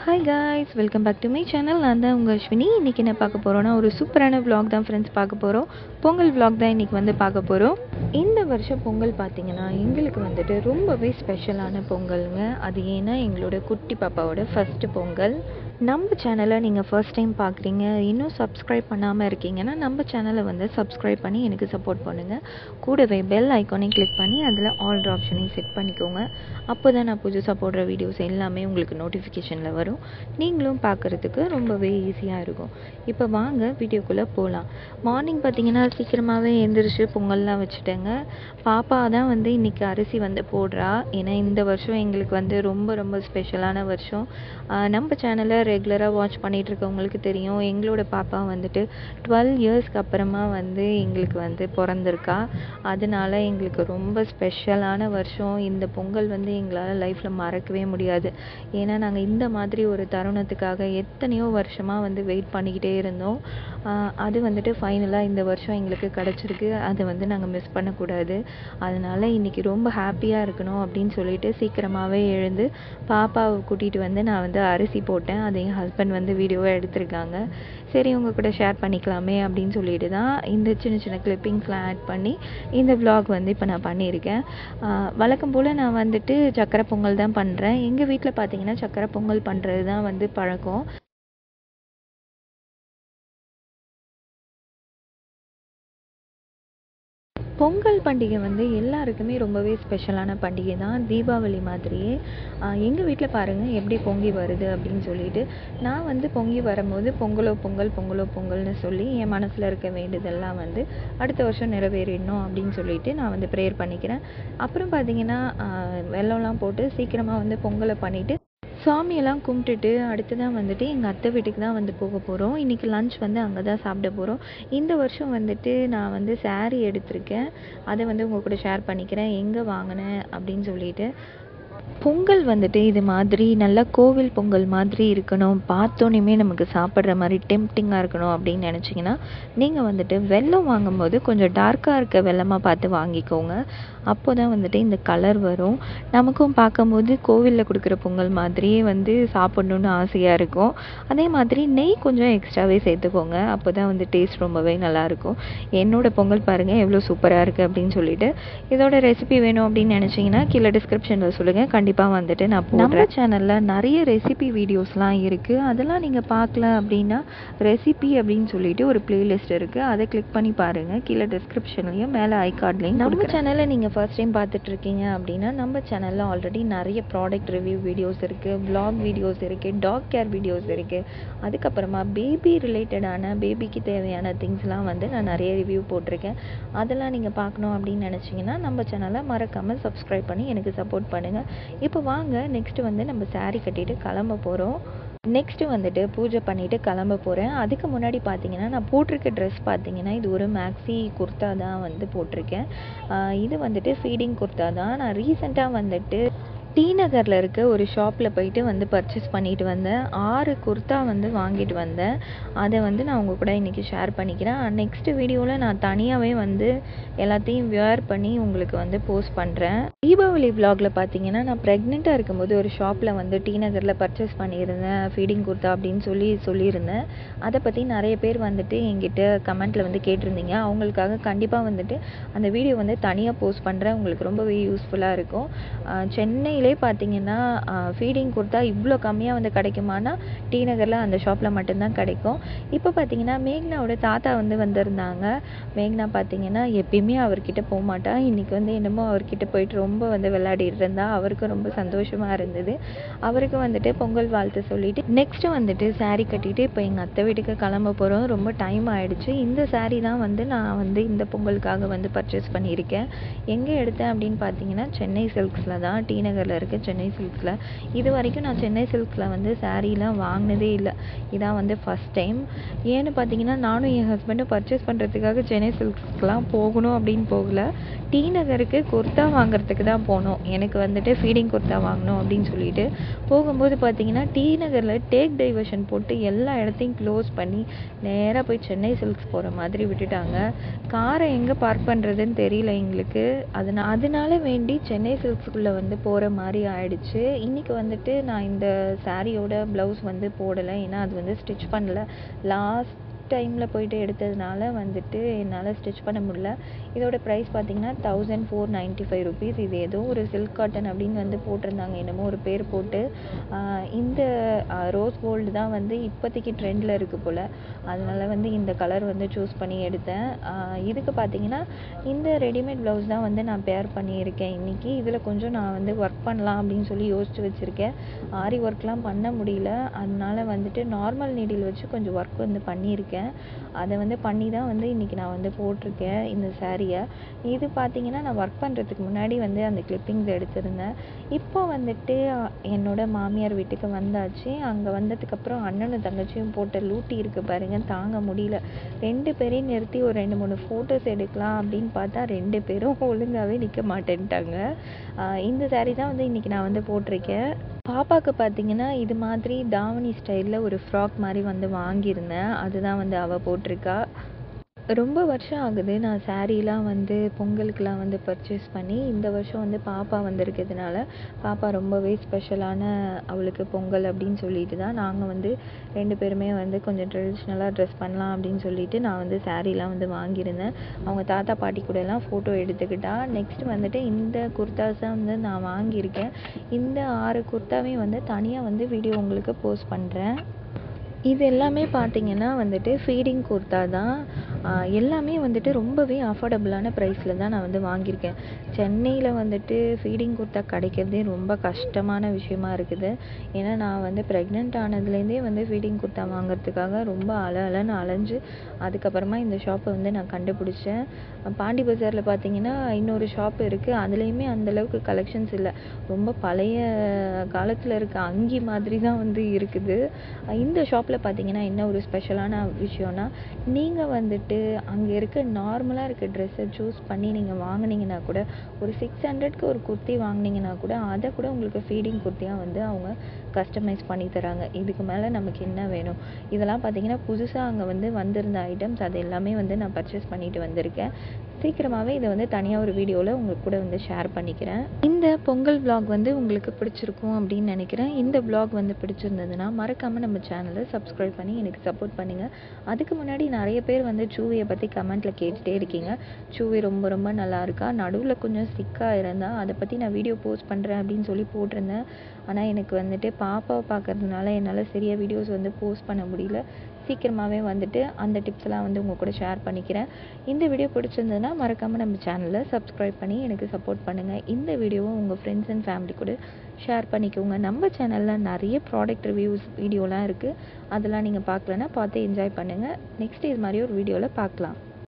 hi guys welcome back to my channel நான் தான் உங்கள் அஸ்வினி இன்றைக்கி என்ன பார்க்க போகிறோன்னா ஒரு சூப்பரான vlog தான் ஃப்ரெண்ட்ஸ் பார்க்க போகிறோம் பொங்கல் vlog தான் இன்றைக்கி வந்து பார்க்க போகிறோம் இந்த வருஷம் பொங்கல் பார்த்தீங்கன்னா எங்களுக்கு வந்துட்டு ரொம்பவே ஸ்பெஷலான பொங்கலுங்க அது ஏன்னா எங்களோட குட்டி பாப்பாவோட ஃபஸ்ட்டு பொங்கல் நம்ம சேனலை நீங்கள் ஃபர்ஸ்ட் டைம் பார்க்குறீங்க இன்னும் சப்ஸ்கிரைப் பண்ணாமல் இருக்கீங்கன்னா நம்ம சேனலை வந்து சப்ஸ்கிரைப் பண்ணி எனக்கு சப்போர்ட் பண்ணுங்கள் கூடவே பெல் ஐக்கானையும் கிளிக் பண்ணி அதில் ஆல் ஆப்ஷனையும் செட் பண்ணிக்கோங்க அப்போ தான் நான் புதுசாக போடுற வீடியோஸ் எல்லாமே உங்களுக்கு நோட்டிஃபிகேஷனில் வரும் நீங்களும் பார்க்குறதுக்கு ரொம்பவே ஈஸியாக இருக்கும் இப்போ வாங்க வீடியோக்குள்ளே போகலாம் மார்னிங் பார்த்தீங்கன்னா சீக்கிரமாகவே எழுந்திரிச்சு பொங்கல்லாம் வச்சுட்டேங்க பாப்பா தான் வந்து இன்றைக்கி அரிசி வந்து போடுறா ஏன்னா இந்த வருஷம் எங்களுக்கு வந்து ரொம்ப ரொம்ப ஸ்பெஷலான வருஷம் ஆஹ் நம்ம சேனலை ரெகுலராக வாட்ச் பண்ணிட்டு இருக்கவங்களுக்கு தெரியும் எங்களோட பாப்பா வந்துட்டு டுவெல் இயர்ஸ்க்கு அப்புறமா வந்து எங்களுக்கு வந்து பிறந்திருக்கா அதனால எங்களுக்கு ரொம்ப ஸ்பெஷலான வருஷம் இந்த பொங்கல் வந்து எங்களால் லைஃப்பில் மறக்கவே முடியாது ஏன்னா நாங்கள் இந்த மாதிரி ஒரு தருணத்துக்காக எத்தனையோ வருஷமாக வந்து வெயிட் பண்ணிக்கிட்டே இருந்தோம் ஆஹ் அது வந்துட்டு ஃபைனலாக இந்த வருஷம் எங்களுக்கு கிடச்சிருக்கு அதை வந்து நாங்கள் மிஸ் பண்ணக்கூடாது அதனால இன்னைக்கு ரொம்ப ஹாப்பியாக இருக்கணும் அப்படின்னு சொல்லிட்டு சீக்கிரமாகவே எழுந்து பாப்பாவை கூட்டிகிட்டு வந்து நான் வந்து அரிசி போட்டேன் அதை என் ஹஸ்பண்ட் வந்து வீடியோவாக எடுத்திருக்காங்க சரி உங்கள் கூட ஷேர் பண்ணிக்கலாமே அப்படின்னு சொல்லிட்டு தான் இந்த சின்ன சின்ன கிளிப்பிங்ஸ்லாம் ஆட் பண்ணி இந்த vlog வந்து இப்போ நான் பண்ணியிருக்கேன் ஆஹ் வழக்கம் போல் நான் வந்துட்டு சக்கரை பொங்கல் தான் பண்ணுறேன் எங்கள் வீட்டில் பார்த்தீங்கன்னா சக்கரை பொங்கல் பண்ணுறது தான் வந்து பழக்கம் பொங்கல் பண்டிகை வந்து எல்லாருக்குமே ரொம்பவே ஸ்பெஷலான பண்டிகை தான் தீபாவளி மாதிரியே எங்கள் வீட்டில் பாருங்கள் எப்படி பொங்கி வருது அப்படின்னு சொல்லிட்டு நான் வந்து பொங்கி வரும்போது பொங்கலோ பொங்கல் பொங்கலோ பொங்கல்னு சொல்லி என் மனசில் இருக்க வேண்டியதெல்லாம் வந்து அடுத்த வருஷம் நிறைவேறிடணும் அப்படின்னு சொல்லிட்டு நான் வந்து ப்ரேயர் பண்ணிக்கிறேன் அப்புறம் பார்த்தீங்கன்னா ஆஹ் வெல்லம்லாம் போட்டு சீக்கிரமாக வந்து பொங்கலை பண்ணிவிட்டு சாமியெல்லாம் கும்பிட்டுட்டு அடுத்து தான் வந்துட்டு எங்கள் அத்தை வீட்டுக்கு தான் வந்து போக போகிறோம் இன்றைக்கி லஞ்ச் வந்து அங்கே தான் சாப்பிட போகிறோம் இந்த வருஷம் வந்துட்டு நான் வந்து saree எடுத்திருக்கேன் அதை வந்து உங்கள் கூட ஷேர் பண்ணிக்கிறேன் எங்கே வாங்கினேன் அப்படின்னு சொல்லிட்டு பொங்கல் வந்துட்டு இது மாதிரி நல்லா கோவில் பொங்கல் மாதிரி இருக்கணும் பார்த்தோன்னே நமக்கு சாப்பிட்ற மாதிரி டெம்டிங்காக இருக்கணும் அப்படின்னு நினச்சிங்கன்னா நீங்கள் வந்துட்டு வெல்லம் வாங்கும்போது கொஞ்சம் டார்க்காக இருக்க வெல்லமாக பார்த்து வாங்கிக்கோங்க அப்போ தான் வந்துட்டு இந்த கலர் வரும் நமக்கும் பார்க்கும்போது கோவிலில் கொடுக்குற பொங்கல் மாதிரியே வந்து சாப்பிட்ணுன்னு ஆசையாக இருக்கும் அதே மாதிரி நெய் கொஞ்சம் எக்ஸ்ட்ராவே சேர்த்துக்கோங்க அப்போ தான் வந்து டேஸ்ட் ரொம்பவே நல்லாயிருக்கும் என்னோட பொங்கல் பாருங்கள் எவ்வளோ சூப்பராக இருக்குது அப்படின்னு சொல்லிட்டு இதோட ரெசிபி வேணும் அப்படின்னு நினச்சிங்கன்னா கீழே டிஸ்கிரிப்ஷனில் சொல்லுங்கள் கண்டிப்பாக வந்துட்டு நான் நம்ம சேனலில் நிறைய ரெசிபி வீடியோஸ்லாம் இருக்குது அதெல்லாம் நீங்கள் பார்க்கல அப்படின்னா ரெசிபி அப்படின்னு சொல்லிட்டு ஒரு பிளேலிஸ்ட் இருக்குது அதை கிளிக் பண்ணி பாருங்கள் கீழே டிஸ்கிரிப்ஷன்லையும் மேலே ஐ கார்ட்லையும் நம்ம சேனலை நீங்கள் ஃபர்ஸ்ட் டைம் பார்த்துட்டு இருக்கீங்க அப்படின்னா நம்ம சேனலில் ஆல்ரெடி நிறைய ப்ராடக்ட் ரிவ்யூ வீடியோஸ் இருக்குது vlog வீடியோஸ் இருக்குது டாக் கேர் வீடியோஸ் இருக்குது அதுக்கப்புறமா பேபி ரிலேட்டடான பேபிக்கு தேவையான திங்ஸ்லாம் வந்து நான் நிறைய ரிவ்யூ போட்டிருக்கேன் அதெல்லாம் நீங்கள் பார்க்கணும் அப்படின்னு நினச்சிங்கன்னா நம்ம சேனலை மறக்காமல் சப்ஸ்கிரைப் பண்ணி எனக்கு சப்போர்ட் பண்ணுங்கள் இப்போ வாங்க நெக்ஸ்ட் வந்து நம்ம saree கட்டிட்டு கிளம்ப போகிறோம் நெக்ஸ்ட்டு வந்துட்டு பூஜை பண்ணிட்டு கிளம்ப போகிறேன் அதுக்கு முன்னாடி பார்த்தீங்கன்னா நான் போட்டிருக்க ட்ரெஸ் பார்த்தீங்கன்னா இது ஒரு மேக்ஸி குர்தா தான் வந்து போட்டிருக்கேன் ஆஹ் இது வந்துட்டு ஃபீடிங் குர்தா தான் நான் ரீசெண்டாக வந்துட்டு டி நகரில் இருக்க ஒரு ஷாப்பில் போயிட்டு வந்து பர்ச்சேஸ் பண்ணிட்டு வந்தேன் ஆறு குர்தா வந்து வாங்கிட்டு வந்தேன் அதை வந்து நான் உங்கள் கூட இன்றைக்கி ஷேர் பண்ணிக்கிறேன் நெக்ஸ்ட் வீடியோவில் நான் தனியாகவே வந்து எல்லாத்தையும் வியர் பண்ணி உங்களுக்கு வந்து போஸ்ட் பண்ணுறேன் தீபாவளி vlogல பார்த்தீங்கன்னா நான் ப்ரெக்னெண்ட்டாக இருக்கும்போது ஒரு ஷாப்பில் வந்து டி நகரில் பர்ச்சேஸ் பண்ணியிருந்தேன் ஃபீடிங் குர்தா அப்படின்னு சொல்லி சொல்லியிருந்தேன் அதை பற்றி நிறைய பேர் வந்துட்டு என்கிட்ட கமெண்ட்டில் வந்து கேட்டிருந்தீங்க அவங்களுக்காக கண்டிப்பாக வந்துட்டு அந்த வீடியோ வந்து தனியாக போஸ்ட் பண்ணுறேன் உங்களுக்கு ரொம்பவே யூஸ்ஃபுல்லாக இருக்கும் ஆஹ் சென்னையிலே பார்த்தீங்கன்னா ஃபீடிங் கொடுத்தா இவ்வளோ கம்மியாக வந்து கிடைக்குமானா டி நகரில் அந்த ஷாப்பில் மட்டும்தான் கிடைக்கும் இப்போ பார்த்தீங்கன்னா மேக்னாவோட தாத்தா வந்து வந்திருந்தாங்க மேக்னா பார்த்தீங்கன்னா எப்பயுமே அவர்கிட்ட போக மாட்டா இன்னைக்கு வந்து என்னமோ அவர்கிட்ட போயிட்டு ரொம்ப வந்து விளையாடிட்டு இருந்தா அவருக்கு ரொம்ப சந்தோஷமா இருந்தது அவருக்கு வந்துட்டு பொங்கல் வாழ்த்து சொல்லிட்டு நெக்ஸ்ட் வந்துட்டு saree கட்டிட்டு இப்போ எங்கள் அத்தை வீட்டுக்கு கிளம்ப போகிறோம் ரொம்ப டைம் ஆயிடுச்சு இந்த saree தான் வந்து நான் வந்து இந்த பொங்கலுக்காக வந்து பர்ச்சேஸ் பண்ணியிருக்கேன் எங்கே எடுத்தேன் அப்படின்னு பார்த்தீங்கன்னா சென்னை சில்க்ஸில் தான் டி நகரில் இருக்க சென்னை சில்க்ஸில் இது வரைக்கும் நான் சென்னை சில்க்ஸில் வந்து சாரீலாம் வாங்கினதே இல்லை இதான் வந்து ஃபஸ்ட் டைம் ஏன்னு பார்த்தீங்கன்னா நானும் என் ஹஸ்பண்டும் பர்ச்சேஸ் பண்ணுறதுக்காக சென்னை சில்க்ஸ்க்கெலாம் போகணும் அப்படின்னு போகல டி நகருக்கு குர்தா வாங்குறதுக்கு தான் போனோம் எனக்கு வந்துட்டு ஃபீடிங் குர்தா வாங்கணும் அப்படின்னு சொல்லிட்டு போகும்போது பார்த்தீங்கன்னா டி நகரில் டேக் டைவர்ஷன் போட்டு எல்லா இடத்தையும் க்ளோஸ் பண்ணி நேராக போய் சென்னை சில்க்ஸ் போகிற மாதிரி விட்டுட்டாங்க காரை எங்கே பார்க் பண்ணுறதுன்னு தெரியல எங்களுக்கு அதனா அதனால வேண்டி சென்னை சில்க்ஸ்குள்ளே வந்து போகிற மாதிரி மாதிரி ஆயிடுச்சு இன்றைக்கி வந்துட்டு நான் இந்த சாரியோட ப்ளவுஸ் வந்து போடலை ஏன்னா அது வந்து ஸ்டிச் பண்ணல லாஸ்ட் டைமில் போயிட்டு எடுத்ததுனால வந்துட்டு என்னால் ஸ்டிச் பண்ண முடியல இதோட ப்ரைஸ் பார்த்தீங்கன்னா thousand four ninety five rupees இது ஏதோ ஒரு சில்க் காட்டன் அப்படின்னு வந்து போட்டிருந்தாங்க என்னமோ ஒரு பேர் போட்டு ஆஹ் இந்த ரோஸ் கோல்டு தான் வந்து இப்போதைக்கு ட்ரெண்டில் இருக்குது போல் அதனால வந்து இந்த கலர் வந்து சூஸ் பண்ணி எடுத்தேன் ஆஹ் இதுக்கு பார்த்தீங்கன்னா இந்த ரெடிமேட் ப்ளவுஸ் தான் வந்து நான் பேர் பண்ணியிருக்கேன் இன்றைக்கி இதில் கொஞ்சம் நான் வந்து ஒர்க் பண்ணலாம் அப்படின்னு சொல்லி யோசிச்சு வச்சுருக்கேன் ஆரி ஒர்க்லாம் பண்ண முடியல அதனால வந்துட்டு நார்மல் நீடில் வச்சு கொஞ்சம் ஒர்க் வந்து பண்ணியிருக்கேன் அதை வந்து பண்ணி தான் வந்து இன்றைக்கி நான் வந்து போட்டிருக்கேன் இந்த சாரியை இது பார்த்தீங்கன்னா நான் ஒர்க் பண்ணுறதுக்கு முன்னாடி வந்து அந்த கிளிப்பிங்ஸ் எடுத்திருந்தேன் இப்போ வந்துட்டு அஹ், என்னோட மாமியார் வீட்டுக்கு வந்தாச்சு அங்கே வந்ததுக்கப்புறம் அண்ணனும் தங்கச்சியும் போட்ட லூட்டி இருக்கு பாருங்க தாங்க முடியல ரெண்டு பேரையும் நிறுத்தி ஒரு ரெண்டு மூணு ஃபோட்டோஸ் எடுக்கலாம் அப்படின்னு பார்த்தா ரெண்டு பேரும் ஒழுங்காகவே நிற்க மாட்டேன்ட்டாங்க ஆஹ் இந்த saree தான் வந்து இன்றைக்கி நான் வந்து போட்டிருக்கேன் பாப்பாவுக்கு பார்த்தீங்கன்னா இது மாதிரி தாவணி ஸ்டைலில் ஒரு ஃப்ராக் மாதிரி வந்து வாங்கியிருந்தேன் அதுதான் வந்து அவள் போட்டிருக்கா ரொம்ப வருஷம் ஆகுது நான் சாரீலாம் வந்து பொங்கலுக்குலாம் வந்து பர்ச்சேஸ் பண்ணி இந்த வருஷம் வந்து பாப்பா வந்திருக்கிறதுனால பாப்பா ரொம்பவே ஸ்பெஷலான அவளுக்கு பொங்கல் அப்படின்னு சொல்லிட்டு தான் நாங்கள் வந்து ரெண்டு பேருமே வந்து கொஞ்சம் ட்ரெடிஷ்னலாக ட்ரெஸ் பண்ணலாம் அப்படின்னு சொல்லிட்டு நான் வந்து சாரீலாம் வந்து வாங்கியிருந்தேன் அவங்க தாத்தா பாட்டி கூட எல்லாம் ஃபோட்டோ எடுத்துக்கிட்டா நெக்ஸ்ட் வந்துட்டு இந்த குர்தாஸ் தான் வந்து நான் வாங்கியிருக்கேன் இந்த ஆறு குர்தாவையும் வந்து தனியாக வந்து வீடியோ உங்களுக்கு போஸ்ட் பண்ணுறேன் இது எல்லாமே பார்த்தீங்கன்னா வந்துட்டு ஃபீடிங் குர்தா தான் ஆஹ் எல்லாமே வந்துட்டு ரொம்பவே அஃபோர்டபுளான ப்ரைஸில் தான் நான் வந்து வாங்கியிருக்கேன் சென்னையில் வந்துட்டு ஃபீடிங் குர்தா கிடைக்கிறதே ரொம்ப கஷ்டமான விஷயமா இருக்குது ஏன்னா நான் வந்து ப்ரெக்னென்ட் ஆனதுலேருந்தே வந்து ஃபீடிங் குர்தா வாங்குறதுக்காக ரொம்ப அல அலன்னு அலைஞ்சு அதுக்கப்புறமா இந்த ஷாப்பை வந்து நான் கண்டுபிடிச்சேன் பாண்டி பஜாரில் பார்த்தீங்கன்னா இன்னொரு ஷாப் இருக்குது அதுலேயுமே அந்தளவுக்கு கலெக்ஷன்ஸ் இல்லை ரொம்ப பழைய காலத்தில் இருக்க அங்கி மாதிரி தான் வந்து இருக்குது இந்த ஷாப்பில் பார்த்தீங்கன்னா என்ன ஒரு ஸ்பெஷலான விஷயம்னா நீங்கள் வந்துட்டு அங்கே இருக்க நார்மலாக இருக்க ட்ரெஸ்ஸை சூஸ் பண்ணி நீங்கள் வாங்குனீங்கன்னா கூட ஒரு சிக்ஸ் ஹண்ட்ரட்க்கு ஒரு குர்த்தி வாங்குனீங்கன்னா கூட அதை கூட உங்களுக்கு ஃபீடிங் குர்த்தியாக வந்து அவங்க கஸ்டமைஸ் பண்ணி தராங்க இதுக்கு மேலே நமக்கு என்ன வேணும் இதெல்லாம் பார்த்தீங்கன்னா புதுசாக அங்கே வந்து வந்திருந்த ஐட்டம்ஸ் அது எல்லாமே வந்து நான் பர்ச்சேஸ் பண்ணிட்டு வந்திருக்கேன் சீக்கிரமாகவே இதை வந்து தனியாக ஒரு வீடியோவில் உங்களுக்கு கூட வந்து ஷேர் பண்ணிக்கிறேன் இந்த பொங்கல் vlog வந்து உங்களுக்கு பிடிச்சிருக்கும் அப்படின்னு நினைக்கிறேன் இந்த vlog வந்து பிடிச்சிருந்ததுன்னா மறக்காமல் நம்ம சேனலை சப்ஸ்கிரைப் பண்ணி எனக்கு சப்போர்ட் பண்ணுங்கள் அதுக்கு முன்னாடி நிறைய பேர் வந்து சூவியை பற்றி கமெண்ட்டில் கேட்டுகிட்டே இருக்கீங்க சூவி ரொம்ப ரொம்ப நல்லா இருக்கா நடுவில் கொஞ்சம் சிக்காக இருந்தா அதை பற்றி நான் வீடியோ போஸ்ட் பண்ணுறேன் அப்படின்னு சொல்லி போட்டிருந்தேன் ஆனால் எனக்கு வந்துட்டு பாப்பாவை பார்க்கறதுனால என்னால் சரியாக வீடியோஸ் வந்து போஸ்ட் பண்ண முடியல சீக்கிரமாகவே வந்துட்டு அந்த டிப்ஸ் எல்லாம் வந்து உங்கள் கூட ஷேர் பண்ணிக்கிறேன் இந்த வீடியோ பிடிச்சிருந்ததுன்னா மறக்காமல் நம்ம சேனலை சப்ஸ்கிரைப் பண்ணி எனக்கு சப்போர்ட் பண்ணுங்கள் இந்த வீடியோவை உங்கள் ஃப்ரெண்ட்ஸ் அண்ட் ஃபேமிலி கூட ஷேர் பண்ணிக்கோங்க நம்ம சேனலில் நிறைய ப்ராடக்ட் ரிவ்யூஸ் வீடியோலாம் இருக்குது அதெல்லாம் நீங்கள் பார்க்கலன்னா பார்த்து என்ஜாய் பண்ணுங்கள் நெக்ஸ்ட் இது மாதிரி ஒரு வீடியோவில் பார்க்கலாம்